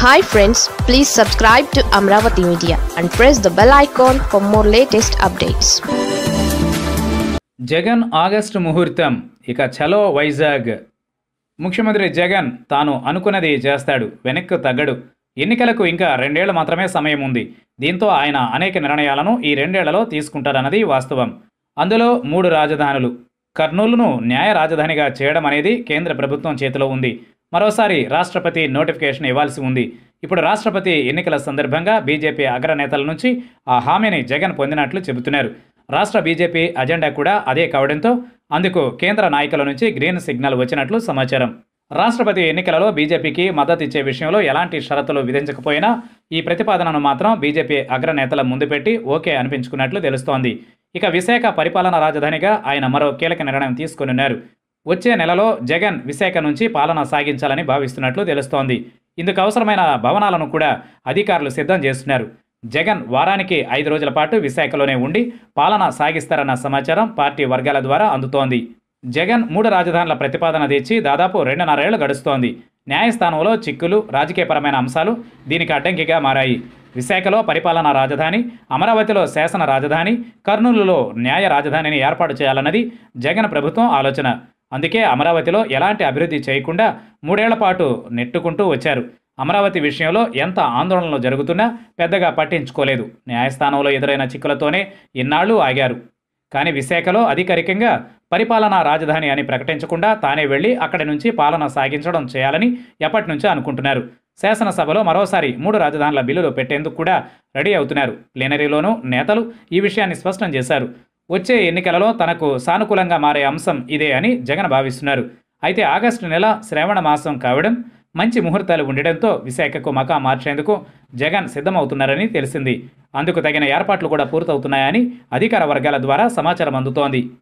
hi friends please subscribe to Amaravati media and press the bell icon for more latest updates Jagan August ముహూర్తం ఇక చలో వైజాగ్ ముఖ్యమంత్రి జగన్ తాను అనుకున్నది చేస్తాడు వెనక్కు తగ్గడు ఎన్నికలకు ఇంకా రెండేళ్లు మాత్రమే సమయం ఉంది దీంతో ఆయన అనేక నిర్ణయాలను ఈ రెండేళ్లలో తీసుకుంటారన్నది వాస్తవం అందులో మూడు రాజధానులు కర్నూలును న్యాయ రాజధానిగా చేయడం అనేది కేంద్ర ప్రభుత్వం చేతిలో ఉంది మరోసారి రాష్ట్రపతి నోటిఫికేషన్ ఇవ్వాల్సి ఉంది ఇప్పుడు రాష్ట్రపతి ఎన్నికల సందర్భంగా బీజేపీ అగ్రనేతల నుంచి ఆ హామీని జగన్ పొందినట్లు చెబుతున్నారు రాష్ట్ర బీజేపీ అజెండా కూడా అదే కావడంతో అందుకు కేంద్ర నాయకుల నుంచి గ్రీన్ సిగ్నల్ వచ్చినట్లు సమాచారం రాష్ట్రపతి ఎన్నికలలో బీజేపీకి మద్దతు ఇచ్చే విషయంలో ఎలాంటి షరతులు విధించకపోయినా ఈ ప్రతిపాదనను మాత్రం బీజేపీ అగ్రనేతల ముందు పెట్టి ఓకే అనిపించుకున్నట్లు తెలుస్తోంది ఇక విశాఖ పరిపాలనా రాజధానిగా ఆయన మరో కీలక నిర్ణయం తీసుకున్నారు వచ్చే నెలలో జగన్ విశాఖ నుంచి పాలన సాగించాలని భావిస్తున్నట్లు తెలుస్తోంది ఇందుకు అవసరమైన భవనాలను కూడా అధికారులు సిద్ధం చేస్తున్నారు జగన్ వారానికి ఐదు రోజుల పాటు విశాఖలోనే ఉండి పాలన సాగిస్తారన్న సమాచారం పార్టీ వర్గాల ద్వారా అందుతోంది జగన్ మూడు రాజధానుల ప్రతిపాదన తెచ్చి దాదాపు రెండున్నరేళ్లు గడుస్తోంది న్యాయస్థానంలో చిక్కులు రాజకీయపరమైన అంశాలు దీనికి అడ్డంకిగా మారాయి విశాఖలో పరిపాలనా రాజధాని అమరావతిలో శాసన రాజధాని కర్నూలులో న్యాయ రాజధానిని ఏర్పాటు చేయాలన్నది జగన్ ప్రభుత్వం ఆలోచన అందుకే అమరావతిలో ఎలాంటి అభివృద్ధి చేయకుండా మూడేళ్ల పాటు నెట్టుకుంటూ వచ్చారు అమరావతి విషయంలో ఎంత ఆందోళనలు జరుగుతున్నా పెద్దగా పట్టించుకోలేదు న్యాయస్థానంలో ఎదురైన చిక్కులతోనే ఇన్నాళ్లు ఆగారు కానీ విశాఖలో అధికారికంగా పరిపాలనా రాజధాని అని ప్రకటించకుండా తానే వెళ్లి అక్కడి నుంచి పాలన సాగించడం చేయాలని ఎప్పటి నుంచో అనుకుంటున్నారు శాసనసభలో మరోసారి మూడు రాజధానుల బిల్లులు పెట్టేందుకు కూడా రెడీ అవుతున్నారు ప్లీనరీలోనూ నేతలు ఈ విషయాన్ని స్పష్టం చేశారు వచ్చే ఎన్నికలలో తనకు సానుకూలంగా మారే అంశం ఇదే అని జగన్ భావిస్తున్నారు అయితే ఆగస్టు నెల శ్రావణ మాసం కావడం మంచి ముహూర్తాలు ఉండడంతో విశాఖకు మకా మార్చేందుకు జగన్ సిద్ధమవుతున్నారని తెలిసింది అందుకు తగిన ఏర్పాట్లు కూడా పూర్తవుతున్నాయని అధికార వర్గాల ద్వారా సమాచారం అందుతోంది